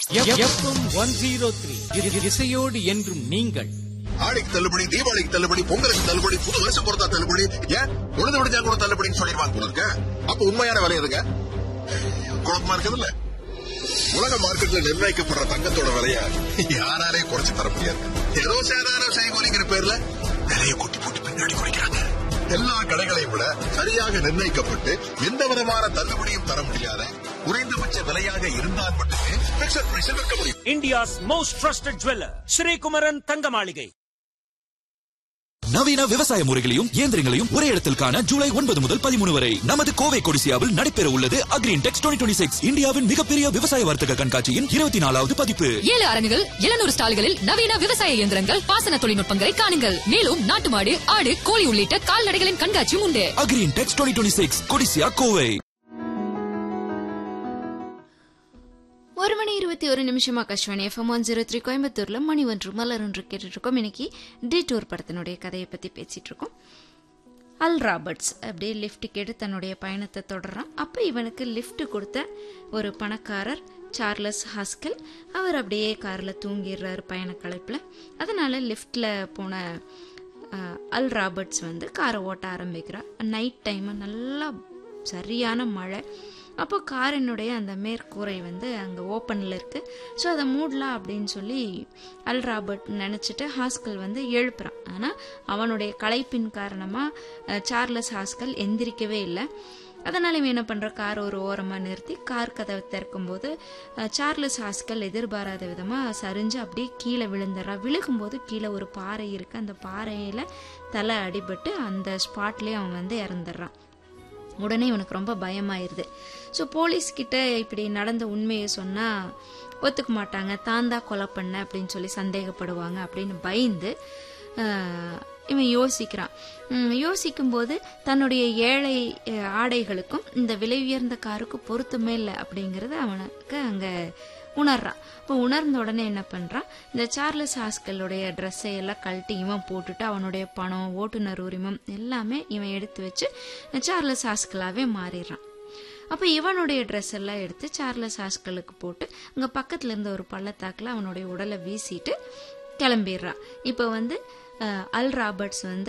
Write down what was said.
FM one zero three இசையோடு என்றும் நீங்கள் ஆடிக்கு தள்ளுபடி தீபாவளிக்கு தள்ளுபடி பொங்கலுக்கு தள்ளுபடி புது வருஷம் பொறுத்தா தள்ளுபடி ஏன் உழுது விடுஞ்சா கூட தள்ளுபடின்னு சொல்லிடுவாங்க போல இருக்க அப்ப உண்மையான விலை எதுங்க குழப்பமா இருக்குதுல்ல உலக மார்க்கெட்ல நிர்ணயிக்கப்படுற தங்கத்தோட விலைய யாராலே குறைச்சு தர முடியாது ஏதோ சாதாரண செய்கூலிங்கிற பேர்ல விலையை கொட்டி போட்டு பின்னாடி குறைக்கிறாங்க எல்லா கடைகளையும் விட சரியாக நிர்ணயிக்கப்பட்டு எந்த விதமான தள்ளுபடியும் தர முடியாத குறைந்தபட்ச விலையாக இருந்தால் மட்டுமே பிக்சர் பிரைஸில் விற்க முடியும் India's most trusted jeweler, Sri Kumaran Thangamaligai. நவீன விவசாய முறைகளையும் இயந்திரங்களையும் ஒரே இடத்தில் காண ஜூலை ஒன்பது முதல் பதிமூணு வரை நமது கோவை கொடிசியாவில் நடைபெற உள்ளது அக்ரீன் டெக்ஸ் டுவெண்ட்டி சிக்ஸ் இந்தியாவின் மிகப்பெரிய விவசாய வர்த்தக கண்காட்சியின் இருபத்தி நாலாவது பதிப்பு ஏழு அரங்குகள் எழுநூறு ஸ்டால்களில் நவீன விவசாய இயந்திரங்கள் பாசன தொழில்நுட்பங்களை காணுங்கள் மேலும் நாட்டு மாடு ஆடு கோழி உள்ளிட்ட கால்நடைகளின் கண்காட்சியும் உண்டு Agri Intex twenty six Codissia Kovai ஒரு மணி இருபத்தி ஒரு நிமிஷம் Akashvani FM one zero three கோயம்புத்தூர்ல மணி ஒன்று மலர் ஒன்று கேட்டுட்டு இருக்கோம் இன்னைக்கு டி டூர் படத்தினுடைய கதையை பத்தி பேசிட்டு இருக்கோம் அல் ராபர்ட்ஸ் அப்படியே லிஃப்ட் கேட்டு தன்னுடைய பயணத்தை தொடர்றான் அப்போ இவனுக்கு லிஃப்ட் கொடுத்த ஒரு பணக்காரர் சார்லஸ் ஹாஸ்கல் அவர் அப்படியே காரில் தூங்கிடுறாரு பயண களைப்பில் அதனால லிஃப்டில் போன அஹ், அல் ராபர்ட்ஸ் வந்து காரை ஓட்ட ஆரம்பிக்கிறார் நைட் டைம் நல்லா சரியான மழை அப்போ காரினுடைய அந்த மேற்கூரை வந்து அங்கே ஓப்பனில் இருக்குது ஸோ அதை மூடலாம் அப்படின்னு சொல்லி அல் ராபர்ட் நினச்சிட்டு ஹாஸ்கல் வந்து எழுப்புறான் ஆனால் அவனுடைய களைப்பின் காரணமாக சார்லஸ் ஹாஸ்கல் எந்திரிக்கவே இல்லை அதனால இவன் என்ன பண்ற கார் ஒரு ஓரமா நிறுத்தி கார் கதவை திறக்கும்போது அஹ், சார்லஸ் ஹாஸ்கல் எதிர்பாராத விதமா சரிஞ்சு அப்படியே கீழே விழுந்துடுறா விழுகும்போது கீழே ஒரு பாறை இருக்கு அந்த பாறையில தலை அடிபட்டு அந்த ஸ்பாட்லயே அவன் வந்து இறந்துடுறான் உடனே இவனுக்கு ரொம்ப பயமாயிருது ஸோ போலீஸ்கிட்ட இப்படி நடந்த உண்மையை சொன்னால் ஒத்துக்க மாட்டாங்க தான் தான் கொலை பண்ண அப்படின்னு சொல்லி சந்தேகப்படுவாங்க அப்படின்னு பயந்து ஆஹ், இவன் யோசிக்கிறான் உம், யோசிக்கும்போது தன்னுடைய ஏழை அஹ், ஆடைகளுக்கும் இந்த விலை உயர்ந்த காருக்கும் பொருத்தமே இல்லை அப்படிங்கறது அவனுக்கு அங்கே உணர்றான் இப்போ உணர்ந்த உடனே என்ன பண்ணுறான் இந்த சார்லஸ் ஹாஸ்கலுடைய ட்ரெஸ்ஸை எல்லாம் கழட்டி இவன் போட்டுட்டு அவனுடைய பணம் ஓட்டுநர் உரிமம் எல்லாமே இவன் எடுத்து வச்சு சார்லஸ் ஹாஸ்கலாவே மாறிடுறான் அப்போ இவனுடைய ட்ரெஸ் எல்லாம் எடுத்து சார்லஸ் ஹாஸ்கலுக்கு போட்டு அங்கே பக்கத்தில் இருந்த ஒரு பள்ளத்தாக்கில் அவனுடைய உடலை வீசிட்டு கிளம்பிடுறான் இப்போ வந்து அஹ், அல் ராபர்ட்ஸ் வந்து